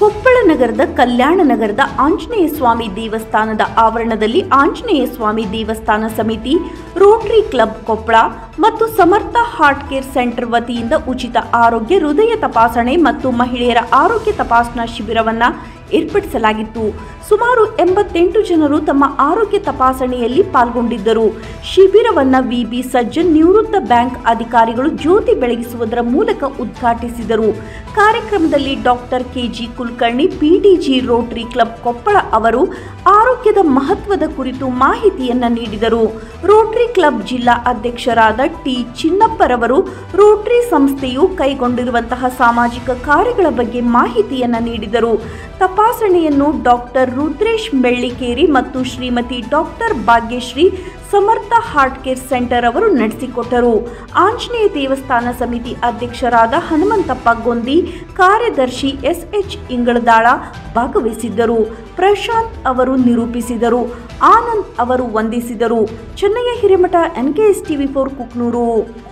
ಕೊಪ್ಪಳ ನಗರದ ಕಲ್ಯಾಣ ನಗರದ ಆಂಜನೇಯ ಸ್ವಾಮಿ ದೇವಸ್ಥಾನದ ಆವರಣದಲ್ಲಿ ಆಂಜನೇಯ ಸ್ವಾಮಿ ದೇವಸ್ಥಾನ ಸಮಿತಿ ರೋಟರಿ ಕ್ಲಬ್ ಕೊಪ್ಪಳ ಮತ್ತು ಸಮರ್ಥ ಹಾರ್ಟ್ ಕೇರ್ ಸೆಂಟರ್ ವತಿಯಿಂದ ಉಚಿತ ಆರೋಗ್ಯ ಹೃದಯ ತಪಾಸಣೆ ಮತ್ತು ಮಹಿಳೆಯರ ಆರೋಗ್ಯ ತಪಾಸಣಾ ಶಿಬಿರವನ್ನು ಏರ್ಪಡಿಸಲಾಗಿತ್ತು ಸುಮಾರು ಎಂಬತ್ತೆಂಟು ಜನರು ತಮ್ಮ ಆರೋಗ್ಯ ತಪಾಸಣೆಯಲ್ಲಿ ಪಾಲ್ಗೊಂಡಿದ್ದರು ಶಿಬಿರವನ್ನು ವಿಬಿ ಸಜ್ಜನ್ ನಿವೃತ್ತ ಬ್ಯಾಂಕ್ ಅಧಿಕಾರಿಗಳು ಜ್ಯೋತಿ ಬೆಳಗಿಸುವುದರ ಮೂಲಕ ಉದ್ಘಾಟಿಸಿದರು ಕಾರ್ಯಕ್ರಮದಲ್ಲಿ doctor KG Kulkarni PDG Rotary Club Koppal ಅವರು ಆರೋಗ್ಯದ ಮಹತ್ವದ ಕುರಿತು ಮಾಹಿತಿಯನ್ನ ನೀಡಿದರು ರೋಟರಿ ಕ್ಲಬ್ ಜಿಲ್ಲಾ ಅಧ್ಯಕ್ಷರಾದ ಟಿ ಚಿನ್ನಪ್ಪರವರು ರೋಟರಿ ಸಂಸ್ಥೆಯು ಕೈಗೊಂಡಿರುವಂತಹ ಸಾಮಾಜಿಕ ಕಾರ್ಯಗಳ ಬಗ್ಗೆ ಮಾಹಿತಿಯನ್ನ ನೀಡಿದರು ತಪಾಸಣೆಯನ್ನು ಡಾಕ್ಟರ್ ರುದ್ರೇಶ್ ಬೆಳ್ಳಿಕೇರಿ ಮತ್ತು Shrimati doctor Bhagyashree Samartha heart care centre ಅವರು ನಡೆಸಿಕೊಟ್ಟರು ಆಂಜನೇಯ ದೇವಸ್ಥಾನ ಸಮಿತಿ ಅಧ್ಯಕ್ಷರಾದ ಹನುಮಂತಪ್ಪ ಗೊಂದಿ ಕಾರ್ಯದರ್ಶಿ ಎಸ್ ಎಚ್ ಇಂಗಳದಾಳ ಭಾಗವಹಿಸಿದ್ದರು ಪ್ರಶಾಂತ್ ಅವರು ನಿರೂಪಿಸಿದರು ಆನಂದ್ ಅವರು ವಂದಿಸಿದರು Channayya Hiremath NKS TV four Kuknur